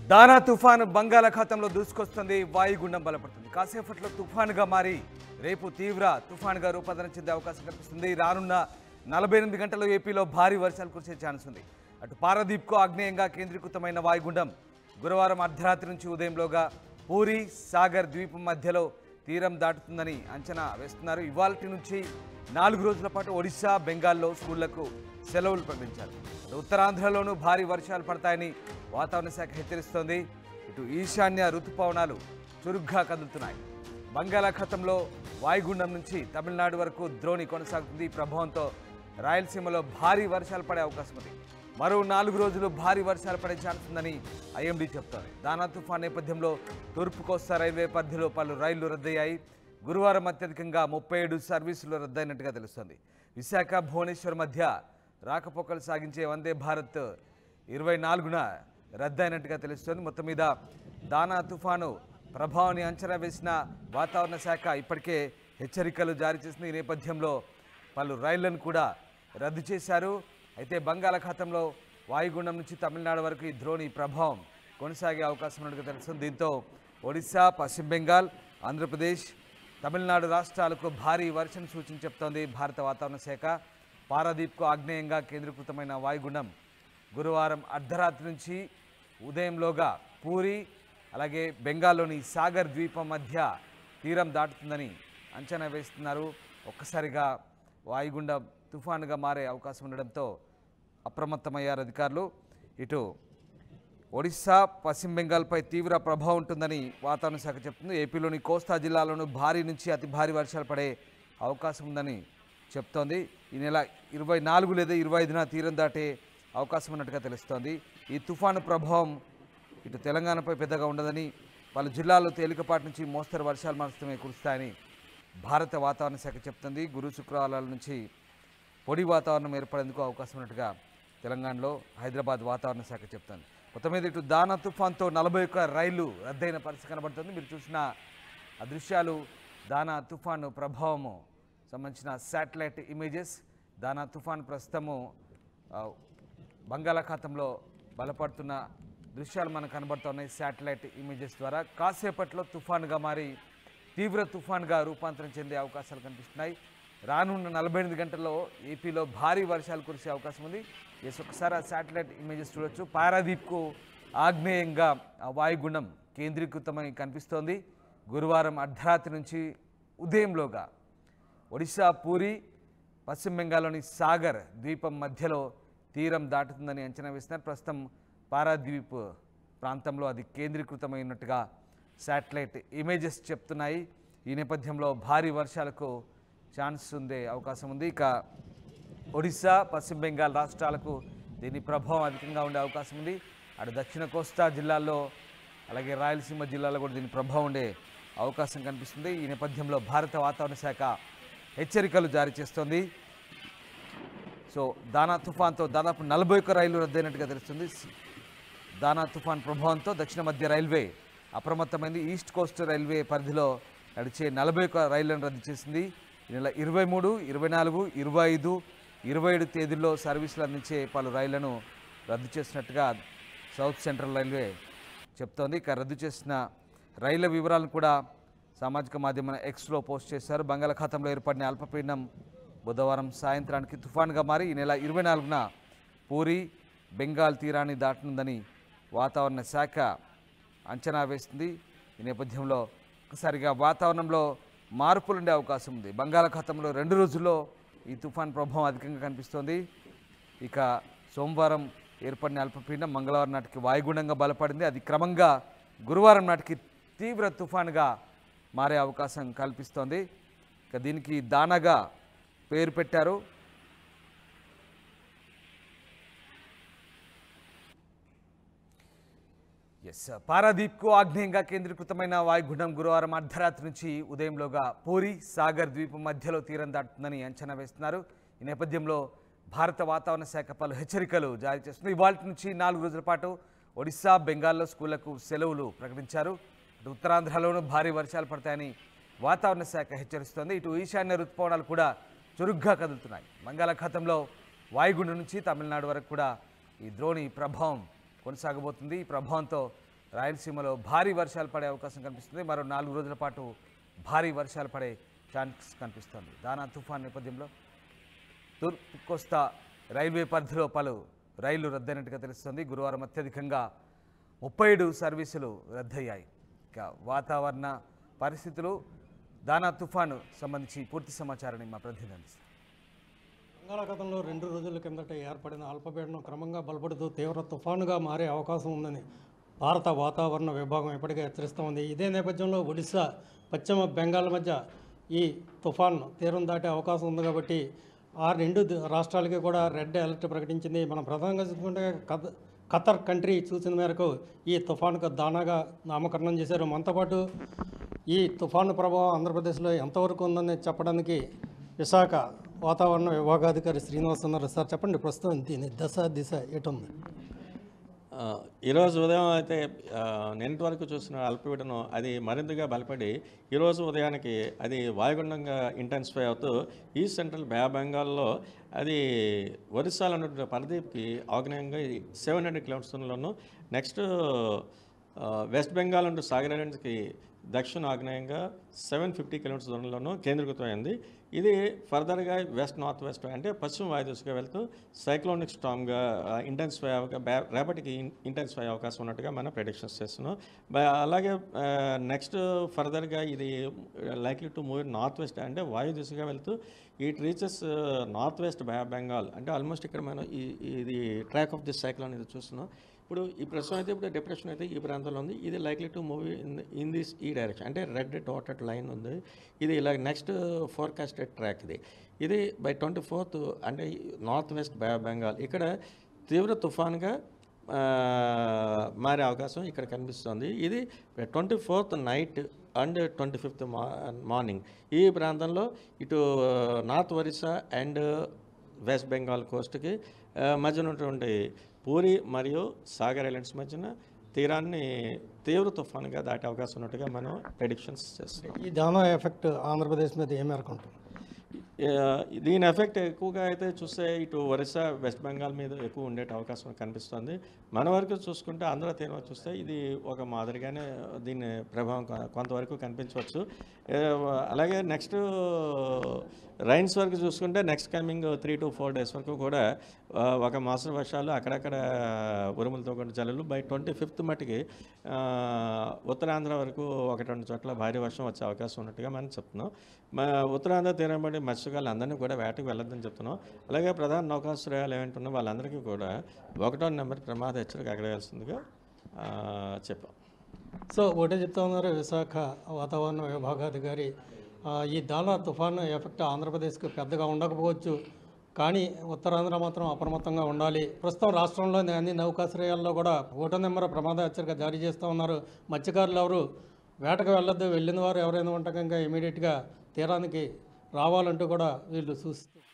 దానా తుఫాను బంగాళాఖాతంలో దూసుకొస్తుంది వాయుగుండం బలపడుతుంది కాసేపట్లో తుఫానుగా మారి రేపు తీవ్ర తుఫానుగా రూపాంతరం చెందే అవకాశం కనిపిస్తుంది రానున్న నలభై ఎనిమిది గంటల్లో ఏపీలో భారీ వర్షాలు కురిసే ఛాన్స్ ఉంది అటు పారదీప్కు ఆగ్నేయంగా కేంద్రీకృతమైన వాయుగుండం గురువారం అర్ధరాత్రి నుంచి ఉదయంలోగా పూరి సాగర్ ద్వీపం మధ్యలో తీరం దాటుతుందని అంచనా వేస్తున్నారు ఇవాల్టి నుంచి నాలుగు రోజుల పాటు ఒడిశా బెంగాల్లో స్కూళ్లకు సెలవులు ప్రకటించారు అటు ఉత్తరాంధ్రలోనూ భారీ వర్షాలు పడతాయని వాతావరణ శాఖ హెచ్చరిస్తోంది ఇటు ఈశాన్య ఋతుపవనాలు చురుగ్గా కదులుతున్నాయి బంగాళాఖాతంలో వాయుగుండం నుంచి తమిళనాడు వరకు ద్రోణి కొనసాగుతుంది ఈ ప్రభావంతో రాయలసీమలో భారీ వర్షాలు పడే అవకాశం ఉంది మరో నాలుగు రోజులు భారీ వర్షాలు పడే ఛాన్స్ ఉందని ఐఎండీ చెప్తోంది దానా తుఫాన్ నేపథ్యంలో తూర్పు కోస్తా రైల్వే పరిధిలో పలు రైళ్లు రద్దయ్యాయి గురువారం అత్యధికంగా ముప్పై ఏడు సర్వీసులు రద్దయినట్టుగా తెలుస్తోంది విశాఖ భువనేశ్వర్ మధ్య రాకపోకలు సాగించే వందే భారత్ ఇరవై నాలుగున రద్దయినట్టుగా తెలుస్తోంది మొత్తం మీద దానా తుఫాను ప్రభావాన్ని అంచనా వేసిన వాతావరణ శాఖ ఇప్పటికే హెచ్చరికలు జారీ చేసింది ఈ నేపథ్యంలో పలు రైళ్లను కూడా రద్దు చేశారు అయితే బంగాళాఖాతంలో వాయుగుండం నుంచి తమిళనాడు వరకు ఈ ద్రోణి ప్రభావం కొనసాగే అవకాశం ఉన్నట్టుగా తెలుస్తుంది దీంతో ఒడిశా పశ్చిమ బెంగాల్ ఆంధ్రప్రదేశ్ తమిళనాడు రాష్ట్రాలకు భారీ వర్షం సూచన చెప్తోంది భారత వాతావరణ శాఖ పారాదీప్కు ఆగ్నేయంగా కేంద్రీకృతమైన వాయుగుండం గురువారం అర్ధరాత్రి నుంచి ఉదయంలోగా పూరి అలాగే బెంగాల్లోని సాగర్ ద్వీపం మధ్య తీరం దాటుతుందని అంచనా వేస్తున్నారు ఒక్కసారిగా వాయుగుండం తుఫానుగా మారే అవకాశం ఉండడంతో అప్రమత్తమయ్యారు అధికారులు ఇటు ఒడిశా పశ్చిమ బెంగాల్పై తీవ్ర ప్రభావం ఉంటుందని వాతావరణ శాఖ చెప్తుంది ఏపీలోని కోస్తా జిల్లాలోనూ భారీ నుంచి అతి భారీ వర్షాలు పడే అవకాశం ఉందని చెప్తోంది ఈ నెల ఇరవై నాలుగు లేదా ఇరవై ఐదున తీరం దాటే అవకాశం ఉన్నట్టుగా తెలుస్తోంది ఈ తుఫాను ప్రభావం ఇటు తెలంగాణపై పెద్దగా ఉండదని పలు జిల్లాల్లో తేలికపాటి నుంచి మోస్తరు వర్షాలు మాత్రమే కురుస్తాయని భారత వాతావరణ శాఖ చెప్తుంది గురు శుక్రవారాల నుంచి పొడి వాతావరణం ఏర్పడేందుకు అవకాశం ఉన్నట్టుగా తెలంగాణలో హైదరాబాద్ వాతావరణ శాఖ చెప్తుంది మొత్తం మీద ఇటు దానా తుఫాన్తో నలభై ఒక్క రైళ్లు రద్దయిన పరిస్థితి కనబడుతుంది మీరు చూసిన ఆ దృశ్యాలు దానా తుఫాను ప్రభావము సంబంధించిన శాటిలైట్ ఇమేజెస్ దానా తుఫాన్ ప్రస్తుతము ఆ, బంగాళాఖాతంలో బలపడుతున్న దృశ్యాలు మనకు కనబడుతున్నాయి శాటిలైట్ ఇమేజెస్ ద్వారా కాసేపట్లో తుఫానుగా మారి తీవ్ర తుఫాన్గా రూపాంతరం చెందే అవకాశాలు కనిపిస్తున్నాయి రానున్న నలభై ఎనిమిది గంటల్లో ఏపీలో భారీ వర్షాలు కురిసే అవకాశం ఉంది ఎస్ ఒకసారి ఆ శాటిలైట్ ఇమేజెస్ చూడొచ్చు పారాదీప్కు ఆగ్నేయంగా ఆ వాయుగుండం కేంద్రీకృతమై కనిపిస్తోంది గురువారం అర్ధరాత్రి నుంచి ఉదయంలోగా ఒడిశా పూరి పశ్చిమ బెంగాల్లోని సాగర్ ద్వీపం మధ్యలో తీరం దాటుతుందని అంచనా వేస్తున్నారు ప్రస్తుతం పారాద్వీప్ ప్రాంతంలో అది కేంద్రీకృతమైనట్టుగా శాటిలైట్ ఇమేజెస్ చెప్తున్నాయి ఈ నేపథ్యంలో భారీ వర్షాలకు ఛాన్స్ ఉండే అవకాశం ఉంది ఇక ఒడిశా పశ్చిమ బెంగాల్ రాష్ట్రాలకు దీని ప్రభావం అధికంగా ఉండే అవకాశం ఉంది అటు దక్షిణ కోస్తా జిల్లాల్లో అలాగే రాయలసీమ జిల్లాలో కూడా దీని ప్రభావం ఉండే అవకాశం కనిపిస్తుంది ఈ నేపథ్యంలో భారత వాతావరణ శాఖ హెచ్చరికలు జారీ చేస్తోంది సో దానా తుఫాన్తో దాదాపు నలభై ఒక్క రైళ్లు రద్దయినట్టుగా తెలుస్తుంది దానా తుఫాన్ ప్రభావంతో దక్షిణ మధ్య రైల్వే అప్రమత్తమైంది ఈస్ట్ కోస్ట్ రైల్వే పరిధిలో నడిచే నలభై ఒక్క రైళ్లను రద్దు చేసింది ఈ నెల ఇరవై మూడు ఇరవై నాలుగు ఇరవై ఐదు ఇరవై ఏడు తేదీల్లో సర్వీసులు అందించే పలు రైళ్లను రద్దు చేసినట్టుగా సౌత్ సెంట్రల్ రైల్వే చెప్తోంది ఇక రద్దు చేసిన రైళ్ల వివరాలను కూడా సామాజిక మాధ్యమం ఎక్స్లో పోస్ట్ చేశారు బంగాళాఖాతంలో ఏర్పడిన అల్పపీడనం బుధవారం సాయంత్రానికి తుఫాన్గా మారి ఈ నెల ఇరవై నాలుగున పూరి బెంగాల్ తీరాన్ని దాటనుందని వాతావరణ శాఖ అంచనా వేస్తుంది ఈ నేపథ్యంలో ఒకసారిగా వాతావరణంలో మార్పులు ఉండే అవకాశం ఉంది బంగాళాఖాతంలో రెండు రోజుల్లో ఈ తుఫాన్ ప్రభావం అధికంగా కనిపిస్తోంది ఇక సోమవారం ఏర్పడిన అల్పపీడనం మంగళవారం నాటికి వాయుగుండంగా బలపడింది అది క్రమంగా గురువారం నాటికి తీవ్ర తుఫాన్గా మారే అవకాశం కల్పిస్తోంది ఇక దీనికి దానగా పేరు పెట్టారు ఎస్ పారాదీప్కు ఆగ్నేయంగా కేంద్రీకృతమైన వాయుగుండం గురువారం అర్ధరాత్రి నుంచి ఉదయంలోగా పూరి సాగర్ ద్వీపం మధ్యలో తీరం దాటుతుందని అంచనా వేస్తున్నారు ఈ నేపథ్యంలో భారత వాతావరణ శాఖ పలు హెచ్చరికలు జారీ చేస్తుంది ఇవాళ నుంచి నాలుగు రోజుల పాటు ఒడిశా బెంగాల్లో స్కూళ్లకు సెలవులు ప్రకటించారు ఇటు ఉత్తరాంధ్రలోనూ భారీ వర్షాలు పడతాయని వాతావరణ శాఖ హెచ్చరిస్తోంది ఇటు ఈశాన్య ఋతుపవనాలు కూడా చురుగ్గా కదులుతున్నాయి బంగాళాఖాతంలో వాయుగుండం నుంచి తమిళనాడు వరకు కూడా ఈ ద్రోణి ప్రభావం కొనసాగబోతుంది ఈ ప్రభావంతో రాయలసీమలో భారీ వర్షాలు పడే అవకాశం కనిపిస్తుంది మరో నాలుగు రోజుల పాటు భారీ వర్షాలు పడే ఛాన్స్ కనిపిస్తుంది దానా తుఫాన్ నేపథ్యంలో తూర్పు కోస్తా రైల్వే పరిధిలో పలు రైళ్లు రద్దయినట్టుగా తెలుస్తుంది గురువారం అత్యధికంగా ముప్పై ఏడు సర్వీసులు రద్దయ్యాయి ఇక వాతావరణ పరిస్థితులు దానా తుఫాను సంబంధించి పూర్తి సమాచారాన్ని మా ప్రతినిధి అందిస్తారు బంగాళాఖాతంలో రెండు రోజుల కిందట ఏర్పడిన అల్పపీడనం క్రమంగా బలపడుతూ తీవ్ర తుఫానుగా మారే అవకాశం ఉందని భారత వాతావరణ విభాగం ఇప్పటికే హెచ్చరిస్తోంది ఇదే నేపథ్యంలో ఒడిశా పశ్చిమ బెంగాల్ మధ్య ఈ తుఫాన్ తీరం దాటే అవకాశం ఉంది కాబట్టి ఆ రెండు ద- రాష్ట్రాలకి కూడా రెడ్ అలర్ట్ ప్రకటించింది మనం ప్రధానంగా చూసుకుంటే కత ఖతర్ కంట్రీ సూచన మేరకు ఈ తుఫానుకు దానాగా నామకరణం చేశారు మనతో పాటు ఈ తుఫాను ప్రభావం ఆంధ్రప్రదేశ్లో ఎంతవరకు ఉందని చెప్పడానికి విశాఖ వాతావరణ విభాగాధికారి శ్రీనివాస్ ఉన్నారు సార్ చెప్పండి ప్రస్తుతం దీని దశ దిశ ఎటుంది ఆ, ఈరోజు ఉదయం అయితే ఆ, నిన్నటి వరకు చూసిన అల్పపీడనం అది మరింతగా బలపడి ఈరోజు ఉదయానికి అది వాయుగుండంగా ఇంటెన్సిఫై అవుతూ ఈస్ట్ సెంట్రల్ బే ఆఫ్ బెంగాల్లో అది ఒరిస్సాలో ఉన్నటువంటి పరదీప్కి ఆగ్నేయంగా సెవెన్ హండ్రెడ్ కిలోమీటర్స్లోను నెక్స్ట్ వెస్ట్ బెంగాల్ నుండి సాగర్ ఐలాండ్స్కి దక్షిణ ఆగ్నేయంగా సెవెన్ ఫిఫ్టీ కిలోమీటర్స్ దూరంలోనూ కేంద్రీకృతమైంది ఇది ఫర్దర్గా వెస్ట్ నార్త్ వెస్ట్ అంటే పశ్చిమ వాయు దిశగా వెళ్తూ సైక్లోనిక్ స్టామ్గా ఇంటెన్సిఫై అవ్వక బ్యా- రేపటికి ఇంటెన్సిఫై అయ్యే అవకాశం ఉన్నట్టుగా మనం ప్రెడిక్షన్స్ చేస్తున్నాం బ- అలాగే నెక్స్ట్ ఫర్దర్గా ఇది likely to move north west అంటే వాయు దిశగా వెళ్తూ it reaches north west Bay of Bengal అంటే ఆల్మోస్ట్ ఇక్కడ మనం ఈ ఇది ట్రాక్ ఆఫ్ దిస్ సైక్లోన్ ఇది చూస్తున్నాం ఇప్పుడు ఈ ప్రస్తుతం అయితే ఇప్పుడు డిప్రెషన్ అయితే ఈ ప్రాంతంలో ఉంది ఇది likely to move in in this ఈ డైరెక్షన్ అంటే రెడ్ డాటెడ్ లైన్ ఉంది ఇది ఇలా నెక్స్ట్ ఫోర్కాస్టెడ్ ట్రాక్ ఇది ఇది బై ట్వంటీ ఫోర్త్ అంటే north west Bay of Bengal ఇక్కడ తీవ్ర తుఫాన్గా ఆ, మారే అవకాశం ఇక్కడ కనిపిస్తుంది ఇది twenty fourth night and twenty fifth morning ఈ ప్రాంతంలో ఇటు north Orissa and west Bengal కోస్ట్కి ఆ, మధ్యన ఉన్నటువంటి పూరి మరియు సాగర్ ఐలాండ్స్ మధ్యన తీరాన్ని తీవ్ర తుఫానుగా దాటే అవకాశం ఉన్నట్టుగా మనం ప్రెడిక్షన్స్ చేస్తున్నాం ఈ దానా ఎఫెక్ట్ ఆంధ్రప్రదేశ్ మీద ఏ మేరకు ఉంటుంది ఆ, దీని ఎఫెక్ట్ ఎక్కువగా అయితే చూస్తే ఇటు ఒరిస్సా వెస్ట్ బెంగాల్ మీద ఎక్కువ ఉండే అవకాశం కనిపిస్తుంది మన వరకు చూసుకుంటే ఆంధ్ర తీరం చూస్తే ఇది ఒక మాదిరిగానే దీని ప్రభావం కొ- కొంతవరకు కనిపించవచ్చు ఏ, అలాగే నెక్స్ట్ రైన్స్ వరకు చూసుకుంటే next coming three to four days వరకు కూడా ఆ, ఒక మాసం వర్షాలు అక్కడక్కడ ఉరుములతో కూడిన జల్లులు బై ట్వంటీ ఫిఫ్త్ మటుకి ఆ, ఉత్తరాంధ్ర వరకు ఒకటి రెండు చోట్ల భారీ వర్షం వచ్చే అవకాశం ఉన్నట్టుగా మనం చెప్తున్నాం మా ఉత్తరాంధ్ర తీరం బట్టి మత్స్యకారులు అందరినీ కూడా వేటకు వెళ్ళొద్దని చెప్తున్నాం అలాగే ప్రధాన నౌకాశ్రయాలు ఏమంటున్నా వాళ్ళందరికీ కూడా ఒకటో నెంబర్ ప్రమాద హెచ్చరిక ఎగరవేయాల్సిందిగా ఆ, చెప్పాం సో ఒకటే చెప్తా ఉన్నారు విశాఖ వాతావరణ విభాగాధికారి ఆ, ఈ దానా తుఫాను ఎఫెక్ట్ ఆంధ్రప్రదేశ్కి పెద్దగా ఉండకపోవచ్చు కానీ ఉత్తరాంధ్ర మాత్రం అప్రమత్తంగా ఉండాలి ప్రస్తుతం రాష్ట్రంలోని అన్ని నౌకాశ్రయాల్లో కూడా ఓటో నెంబర్ ప్రమాద హెచ్చరిక జారీ చేస్తూ ఉన్నారు మత్స్యకారులు ఎవరు వేటకు వెళ్ళొద్దు వెళ్ళిన వారు ఎవరైనా ఉంటే కనుక ఇమీడియట్గా తీరానికి రావాలంటూ కూడా వీళ్ళు సూచిస్తూ